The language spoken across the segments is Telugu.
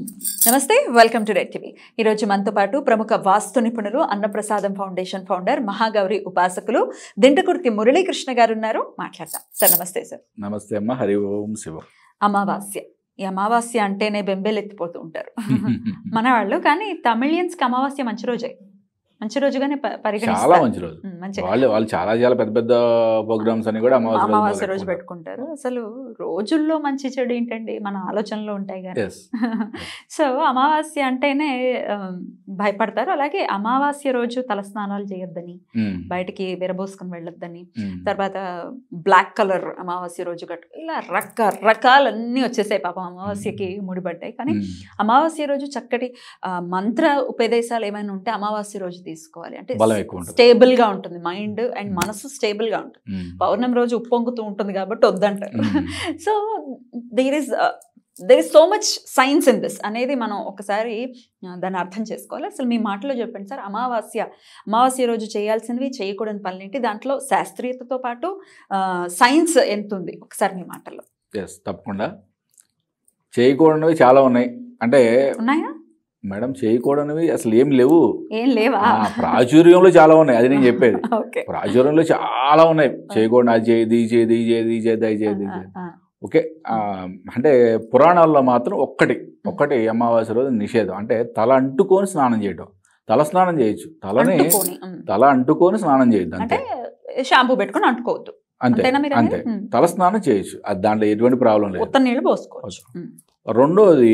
నమస్తే వెల్కమ్ టు రెడ్ టీవీ ఈరోజు మనతో పాటు ప్రముఖ వాస్తు నిపుణులు అన్నప్రసాదం ఫౌండేషన్ ఫౌండర్ మహాగౌరి ఉపాసకులు దింటకుర్తి మురళీకృష్ణ గారు ఉన్నారు మాట్లాడతాం సార్ నమస్తే సార్ నమస్తే అమ్మ హరి ఓం శివం అమావాస్య ఈ అమావాస్య అంటేనే బెంబేలెత్తిపోతూ ఉంటారు మన వాళ్ళు కానీ తమిళియన్స్కి అమావాస్య మంచి రోజే మంచి రోజుగానే ప- చాలా పరిగణిస్తారు మంచి రోజు ఉమ్, మంచి వాళ్ళు వాళ్ళు చాలా చాలా పెద్ద పెద్ద ప్రోగ్రామ్స్ అని కూడా అమావాస్య రోజు అమావాస్య రోజు మొదలెట్టుకుంటారు. పెట్టుకుంటారు అసలు రోజుల్లో మంచి చెడు ఏంటండి మన ఆలోచనలో ఉంటాయి కానీ Yes. సో అమావాస్య అంటేనే ఆ, భయపడతారు అలాగే అమావాస్య రోజు తలస్నానాలు చేయొద్దని ఉమ్, బయటికి విరబోసుకుని వెళ్ళొద్దని ఉమ్. తర్వాత బ్లాక్ కలర్ అమావాస్య రోజు కట్టు ఇలా రకరకాలన్నీ వచ్చేసాయి పాపం అమావాస్యకి ముడిపడ్డాయి కానీ ఉమ్, అమావాస్య రోజు చక్కటి ఆ, మంత్ర ఉపదేశాలు ఏమైనా ఉంటే అమావాస్య రోజు తీసుకోవాలి అంటే బలం ఎక్కువ ఉంటుంది. స్టేబుల్ గా ఉంటుంది మైండ్ అండ్ మనసు స్టేబుల్ గా ఉంటుంది ఉమ్, పౌర్ణమి రోజు ఉప్పొంగుతూ ఉంటుంది కాబట్టి వద్దంటారు um. So there is there is so much science in this అనేది మనం ఒకసారి ఆ, దాన్ని అర్థం చేసుకోవాలి అసలు మీ మాటలో చెప్పండి సార్ అమావాస్య అమావాస్య రోజు చేయాల్సినవి చేయకూడని పనులేంటి దాంట్లో శాస్త్రీయతతో పాటు సైన్స్ ఎంత ఉంది ఒకసారి మీ మాటల్లో Yes, తప్పకుండా చేయకూడనివి చాలా ఉన్నాయి అంటే ఉన్నాయా మేడం చేయకూడనివి అసలు ఏం లేవు ఏం లేవా ఆ, ప్రాచుర్యంలో చాలా ఉన్నాయి అది నేను చెప్పేది ఓకే ప్రాచుర్యంలో చాలా ఉన్నాయి చేయకూడదు అది చేయి ఇది చేయి ఇది చేయి ఇది చేయి అది చేయి ఇది చేయి ఓకే ఆ, అంటే పురాణాల్లో మాత్రం ఒక్కటి ఒక్కటి అమావాస్య రోజు నిషేధం అంటే తల అంటుకొని స్నానం చేయటం తల స్నానం చేయొచ్చు తలని అంటుకొని ఉమ్. తల అంటుకొని స్నానం చేయొద్దు అంటే అంతే షాంపూ పెట్టుకొని అంటుకోవద్దు అంతే అంతేనా మీరు అంతే అనేది? ఉమ్. తల స్నానం చేయొచ్చు అది దాంట్లో ఎటువంటి ప్రాబ్లం లేదు ఉత్త నీళ్ళు పోసుకోవచ్చు ఉమ్. రెండోది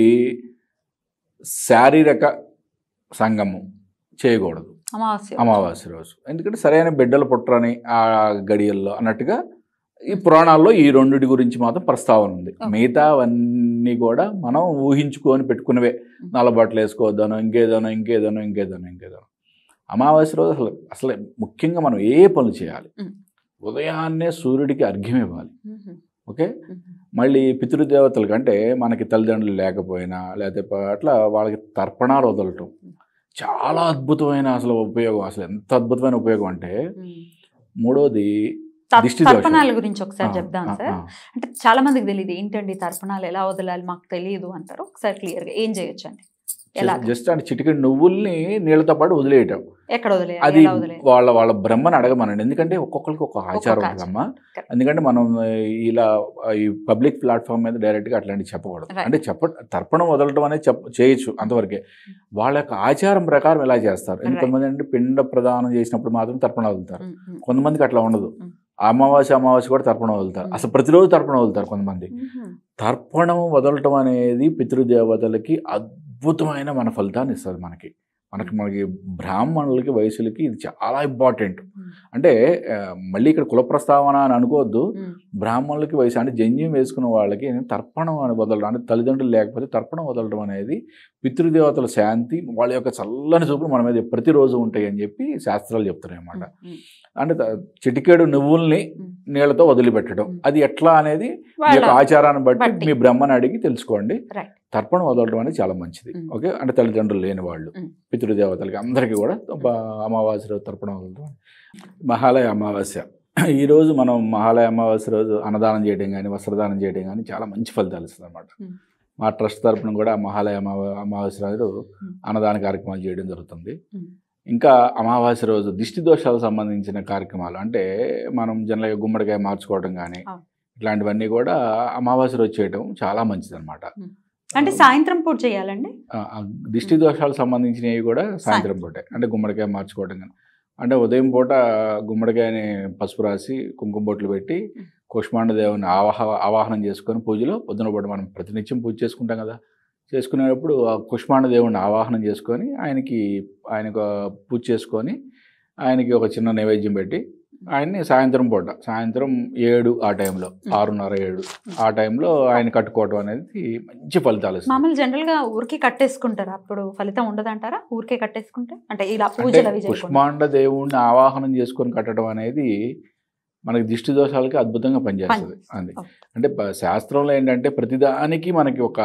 శారీరక సంగమం చేయకూడదు అమావాస్య అమావాస్య రోజు ఎందుకంటే సరైన బిడ్డలు పుట్టరని ఆ గడియల్లో అన్నట్టుగా ఈ పురాణాల్లో ఈ రెండిటి గురించి మాత్రం ప్రస్తావన ఉంది Okay. మిగతావన్నీ కూడా మనం ఊహించుకొని పెట్టుకున్నవే నల్లబట్టలు వేసుకోవద్దనో ఇంకేదనో ఇంకేదనో ఇంకేదనో ఇంకేదనో అమావాస్య రోజు అసలు అసలు ముఖ్యంగా మనం ఏ పనులు చేయాలి Mm. ఉదయాన్నే సూర్యుడికి అర్ఘ్యం ఇవ్వాలి ఉమ్. ఓకే ఉమ్. మళ్ళీ పితృదేవతల కంటే మనకి తల్లిదండ్రులు లేకపోయినా లేకపోతే ప- అట్లా వాళ్ళకి తర్పణాలు వదలటం చాలా అద్భుతమైన అసలు ఉపయోగం అసలు ఎంత అద్భుతమైన ఉపయోగం అంటే ఉమ్. మూడోది తర్- దిష్టి దోషం. తర్పణాల గురించి ఒకసారి ఆ, చెప్దాం ఆ, సార్ ఆ. అంటే చాలా మందికి తెలియదు ఏంటండి తర్పణాలు ఎలా వదలాలి మాకు తెలియదు అంటారు ఒకసారి క్లియర్ గా ఏం చేయొచ్చు అండి ఎలా జస్ట్- జస్ట్ అంటే చిటికెడు నువ్వుల్ని నీళ్ళతో పాటు వదిలేయటం ఎక్కడ వదిలేయాలి అది ఎలా వదిలేయాలి వాళ్ళ వాళ్ళ బ్రహ్మని అడగమనండి ఎందుకంటే ఒక్కొక్కరికి ఒక ఆచారం ఒక్కొక్క ఉంటుందమ్మా Correct. ఎందుకంటే మనం ఇలా ఈ పబ్లిక్ ప్లాట్ఫామ్ మీద డైరెక్ట్గా అట్లాంటివి చెప్పకూడదు Right. అంటే చెప్ప తర్పణం వదలటం అనేది చెప్ప చేయొచ్చు అంతవరకే వాళ్ళ యొక్క ఆచారం ప్రకారం ఎలా చేస్తారు Right. కొంతమంది అంటే పిండ ప్రదానం చేసినప్పుడు మాత్రం తర్పణ వదులుతారు ఉమ్, ఉమ్. కొంతమందికి అట్లా ఉండదు Mm. అమావాస్య అమావాస్య కూడా తర్పణం వదులుతారు Mm. అసలు ప్రతిరోజు తర్పణం వదులుతారు కొంతమంది ఉమ్. తర్పణం వదలటం అనేది పితృదేవతలకి అద్భుతమైన మన ఫలితాన్ని ఇస్తుంది మనకి మనకి మనకి బ్రాహ్మణులకి వయసులకి ఇది చాలా ఇంపార్టెంట్ ఉమ్. అంటే ఆ, మళ్ళీ ఇక్కడ కుల ప్రస్తావన అని అనుకోవద్దు ఉమ్. బ్రాహ్మణులకి వయసు అంటే జంజ్యం వేసుకున్న వాళ్ళకి తర్పణం అని వదలడం అంటే తల్లిదండ్రులు లేకపోతే తర్పణం వదలడం అనేది పితృదేవతల శాంతి వాళ్ళ యొక్క చల్లని చూపులు మన మీద ప్రతిరోజు ఉంటాయి అని చెప్పి శాస్త్రాలు చెప్తున్నాయి అన్నమాట ఉమ్. అంటే త- చిటికేడు నువ్వుల్ని ఉమ్. నీళ్ళతో వదిలిపెట్టడం ఉమ్. అది ఎట్లా అనేది మీ వాళ్ళ యొక్క ఆచారాన్ని బట్టి బట్టి. మీ బ్రహ్మని అడిగి తెలుసుకోండి Right. తర్పణం వదలడం అనేది చాలా మంచిది ఉమ్. ఓకే అంటే తల్లిదండ్రులు లేని వాళ్ళు ఉమ్. పితృదేవతలకి అందరికీ కూడా బ- అమావాస్య రోజు తర్పణం వదలడం మహాలయ అమావాస్య ఈరోజు మనం మహాలయ అమావాస్య రోజు అన్నదానం చేయడం కానీ వస్త్రదానం చేయడం కానీ చాలా మంచి ఫలితాలు ఇస్తుంది అనమాట ఉమ్. మా ట్రస్ట్ తరపున కూడా మహాలయ అమావా అమావాస్య రోజు ఉమ్. అన్నదాన కార్యక్రమాలు చేయడం జరుగుతుంది ఉమ్. ఇంకా అమావాస్య రోజు దిష్టి దోషాలకు సంబంధించిన కార్యక్రమాలు అంటే మనం జనరల్గా గుమ్మడికాయ మార్చుకోవడం కానీ అవును. ఇట్లాంటివన్నీ కూడా అమావాస్య రోజు చేయడం చాలా మంచిది అనమాట అంటే సాయంత్రం పూట చేయాలండి దిష్టి దోషాలకు సంబంధించినవి కూడా సాయంత్రం పూటే అంటే గుమ్మడికాయ మార్చుకోవడం కానీ అంటే ఉదయం పూట గుమ్మడికాయని పసుపు రాసి కుంకుమ బొట్లు పెట్టి మ్. కుష్మాండ దేవుని ఆవాహ ఆవాహనం చేసుకొని పూజలో పొద్దున పూట మనం ప్రతినిత్యం పూజ చేసుకుంటాం కదా చేసుకునేటప్పుడు ఆ కుష్మాండ దేవుని ఆవాహనం చేసుకొని ఆయనకి ఆయనకు పూజ చేసుకొని ఆయనకి ఒక చిన్న నైవేద్యం పెట్టి ఆయన్ని సాయంత్రం పూట సాయంత్రం ఏడు ఆ టైంలో ఆరున్నర ఏడు ఆ టైంలో ఆయన కట్టుకోవడం అనేది మంచి ఫలితాలు ఇస్తుంది మామూలు జనరల్ గా ఊరికే కట్టేసుకుంటారు అప్పుడు ఫలితం ఉండదంటారా ఊరికే కట్టేసుకుంటే అంటే ఇలా అంటే పూజలు అవి చేయకుండా కుష్మాండ దేవుణ్ణి ఆవాహనం చేసుకొని కట్టడం అనేది మనకి దిష్టి దోషాలకి అద్భుతంగా పనిచేస్తుంది అది ఓకే. అంటే ప- శాస్త్రంలో ఏంటంటే ప్రతిదానికి మనకి ఒక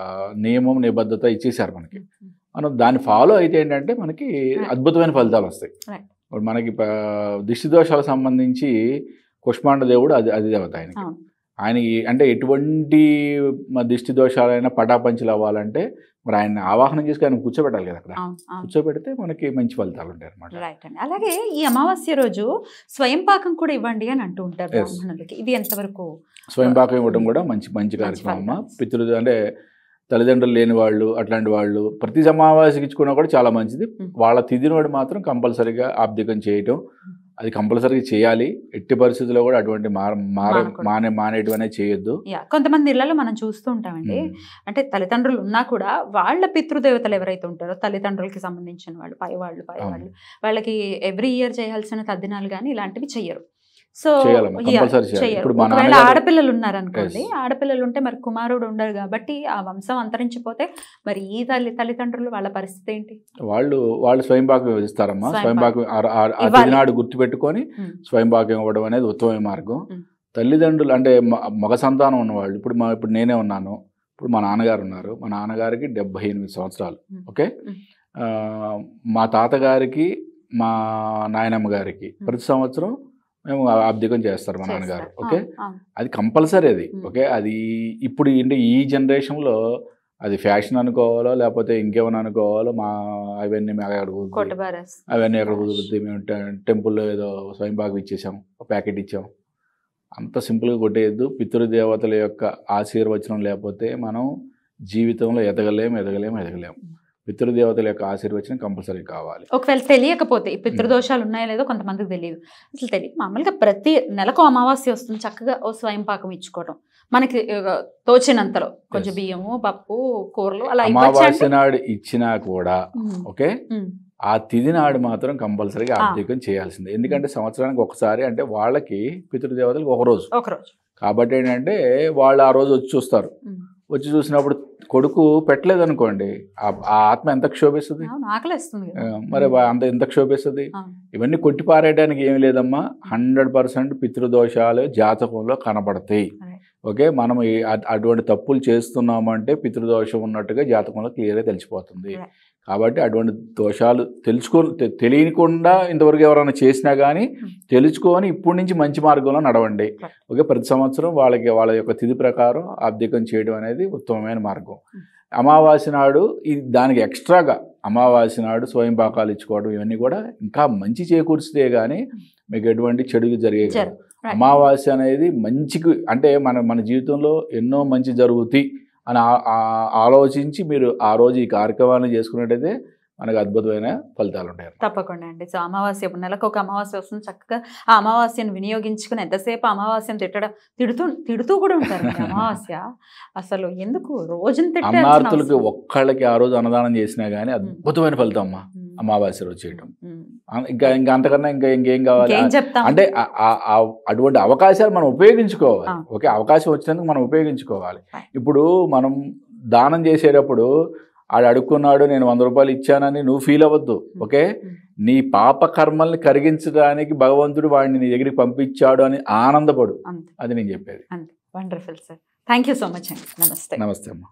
నియమం నిబద్ధత ఇచ్చేసారు మనకి మనం దాన్ని ఫాలో అయితే ఏంటంటే మనకి Right. అద్భుతమైన ఫలితాలు వస్తాయి Right. ఇప్పుడు మనకి ప- దిష్టి దోషాలకు సంబంధించి కుష్మాండ దేవుడు అది అది దేవత ఆయనకి అవును. ఆయన ఈ- అంటే ఎటువంటి మ దిష్టి దోషాలైనా పటాపంచులు అవ్వాలంటే మరి ఆయన ఆవాహనం చేసి ఆయన కూర్చోబెట్టాలి కదా అక్కడ అవును అవును కూర్చోబెడితే మనకి మంచి ఫలితాలు ఉంటాయి అనమాట రైట్ అండి అలాగే ఈ అమావాస్య రోజు స్వయం పాకం కూడా ఇవ్వండి అని అంటూ ఉంటారు Yes. బ్రాహ్మణులకి ఇది ఎంతవరకు స్వయం పాకం ఇవ్వడం కూడా మంచి మంచి కార్యక్రమం అమ్మ పితృ అంటే తల్లిదండ్రులు లేని వాళ్ళు అట్లాంటి వాళ్ళు ప్రతి అమావాస్యకి ఇచ్చుకున్నా కూడా చాలా మంచిది Mm. వాళ్ళ తిథిని వాడు మాత్రం కంపల్సరీగా ఆబ్దికం చేయటం అది కంపల్సరీగా చేయాలి ఎట్టి పరిస్థితుల్లో కూడా అటువంటి మార మార మానకూడదు. మానే మానేటివి అనేది చేయొద్దు యా కొంతమంది ఇళ్లలో మనం చూస్తూ ఉంటామండి Mm. అంటే తల్లిదండ్రులు ఉన్నా కూడా వాళ్ళ పితృదేవతలు ఎవరైతే ఉంటారో తల్లిదండ్రులకి సంబంధించిన వాళ్ళు పై వాళ్ళు పై అవును. వాళ్ళు వాళ్ళకి ఎవ్రీ ఇయర్ చేయాల్సిన తద్దినాలు కానీ ఇలాంటివి చెయ్యరు సో చేయాలమ్మా, yeah, compulsory చేయాలి. చెయ్యరు. ఇప్పుడు మా ఒకవేళ నాన్నగారు- ఆడపిల్లలు ఉన్నారనుకోండి Yes. ఆడపిల్లలు ఉంటే మరి కుమారుడు ఉండరు కాబట్టి ఆ వంశం అంతరించిపోతే మరి ఈ తల్లి తల్లిదండ్రులు వాళ్ళ పరిస్థితి ఏంటి వాళ్ళు వాళ్ళు స్వయం పాకం ఇస్తారమ్మా స్వయం స్వయం పాకం ఆ- ఆ- ఆ ఇవ్వాలి. తిథినాడు గుర్తుపెట్టుకొని Mm. స్వయం పాకం ఇవ్వడం అనేది ఉత్తమమైన మార్గం Mm. తల్లిదండ్రులు అంటే మ- మగ సంతానం ఉన్నవాళ్ళు ఇప్పుడు మా ఇప్పుడు నేనే ఉన్నాను ఇప్పుడు మా నాన్నగారు ఉన్నారు మా నాన్నగారికి డెబ్బై ఎనిమిది సంవత్సరాలు Mm. Okay Mm. ఆ, మా తాతగారికి మా నాయనమ్మ గారికి ప్రతి సంవత్సరం మేము అబ్దికం చేస్తారు మా నాన్నగారు చేస్తారు. ఓకే అవును, అవును. అది కంపల్సరీ అది Mm. ఓకే అది ఇప్పుడు అంటే ఈ జనరేషన్లో అది ఫ్యాషన్ అనుకోవాలో లేకపోతే ఇంకేమైనా అనుకోవాలో మా అవన్నీ మేము అక్కడ కుదురుతాయి. కోటబారస్ అవన్నీ ఎక్కడ కుదురుతాయి మేము టె- టెంపుల్లో ఏదో స్వయం బాగా ఇచ్చేసాం ఒక ప్యాకెట్ ఇచ్చాం అంత సింపుల్గా కొట్టేయద్దు పితృదేవతల యొక్క ఆశీర్వచనం లేకపోతే మనం జీవితంలో ఎదగలేం ఎదగలేం ఎదగలేం పితృదేవతల యొక్క ఆశీర్వచనం కంపల్సరీ కావాలి ఒకవేళ తెలియకపోతే ఈ పితృదోషాలు ఉన్నాయో లేదో కొంతమందికి తెలియదు అసలు తెలియదు మామూలుగా ప్రతి నెలకు అమావాస్య వస్తుంది చక్కగా ఓ స్వయం పాకం ఇచ్చుకోవడం మనకి ఆ, తోచినంతలో కొంచెం Yes. బియ్యము పప్పు కూరలు అలా ఇవ్వచ్చా అమావాస్య అండి? నాడు ఇచ్చినా కూడా ఉమ్, ఓకే ఉమ్, ఆ తిథి నాడు మాత్రం కంపల్సరీగా ఆ. అభిషేకం చేయాల్సిందే ఎందుకంటే సంవత్సరానికి ఒకసారి అంటే వాళ్ళకి పితృదేవతలకు ఒక రోజు ఒకరోజు కాబట్టి ఏంటంటే వాళ్ళు ఆ రోజు వచ్చి చూస్తారు ఉమ్. వచ్చి చూసినప్పుడు కొడుకు పెట్టలేదు అనుకోండి ఆ ఆ ఆత్మ ఎంత క్షోభిస్తుంది అవును ఆకలిస్తుంది ఆ, కదా మరి వా- అంత ఎంత క్షోభిస్తుంది అవును. ఇవన్నీ కొట్టి పారేయడానికి ఏమి లేదమ్మా హండ్రెడ్ పర్సెంట్ పితృదోషాలు జాతకంలో కనబడతాయి Right. ఓకే మనం ఈ- అ- అటువంటి తప్పులు చేస్తున్నామంటే పితృదోషం ఉన్నట్టుగా జాతకంలో క్లియర్గా తెలిసిపోతుంది Right. కాబట్టి అటువంటి దోషాలు తెలుసుకో తె- తెలియకుండా ఇంతవరకు ఎవరైనా చేసినా కానీ Hmm. తెలుసుకొని ఇప్పటి నుంచి మంచి మార్గంలో నడవండి Right. ఓకే ప్రతి సంవత్సరం వాళ్ళకి వాళ్ళ యొక్క తిథి ప్రకారం అబ్దికం చేయడం అనేది ఉత్తమమైన మార్గం Hmm. అమావాస్య నాడు ఇది దానికి ఎక్స్ట్రాగా అమావాస్య నాడు స్వయం పాకాలు ఇచ్చుకోవడం ఇవన్నీ కూడా ఇంకా మంచి చేకూర్చితే కానీ మీకు ఎటువంటి చెడుగు జరిగే కాదు. జరు. Right. అమావాస్య అనేది మంచికి అంటే మన మన జీవితంలో ఎన్నో మంచి జరుగుతాయి అని ఆ- ఆ- ఆలోచించి మీరు ఆ రోజు ఈ కార్యక్రమాన్ని చేసుకున్నట్టయితే మనకు అద్భుతమైన ఫలితాలు ఉంటాయి తప్పకుండా అండి సో అమావాస్య నెలకు ఒక అమావాస్య వస్తుంది చక్కగా ఆ అమావాస్యను వినియోగించుకుని ఎంతసేపు అమావాస్యను తిట్టడం తిడుతూ తిడుతూ కూడా ఉంటారు అమావాస్య అసలు ఎందుకు రోజును తిట్టాల్సిన అన్నార్థులకి అవసరం. ఒక్కళ్ళకి ఆ రోజు అన్నదానం చేసినా కానీ అద్భుతమైన ఫలితం అమ్మా ఉమ్. అమావాస్య రోజు చేయటం ఉమ్. అం- ఇంకా ఇంకా అంతకన్నా ఇంకా ఇంకేం కావాలి ఇంకేం చెప్తాం అంటే ఆ- ఆ- ఆ అటువంటి అవకాశాలు మనం ఉపయోగించుకోవాలి ఆ. ఓకే అవకాశం వచ్చినందుకు మనం ఉపయోగించుకోవాలి Right. ఇప్పుడు మనం దానం చేసేటప్పుడు ఆడు అడుక్కున్నాడు నేను వంద రూపాయలు ఇచ్చానని నువ్వు ఫీల్ అవ్వద్దు ఓకే Mm. నీ పాప కర్మల్ని కరిగించడానికి భగవంతుడు వాడిని నీ దగ్గరికి పంపించాడు అని ఆనందపడు అంతే అది నేను చెప్పేది అంతే wonderful sir thank you so much అండి నమస్తే నమస్తే అమ్మా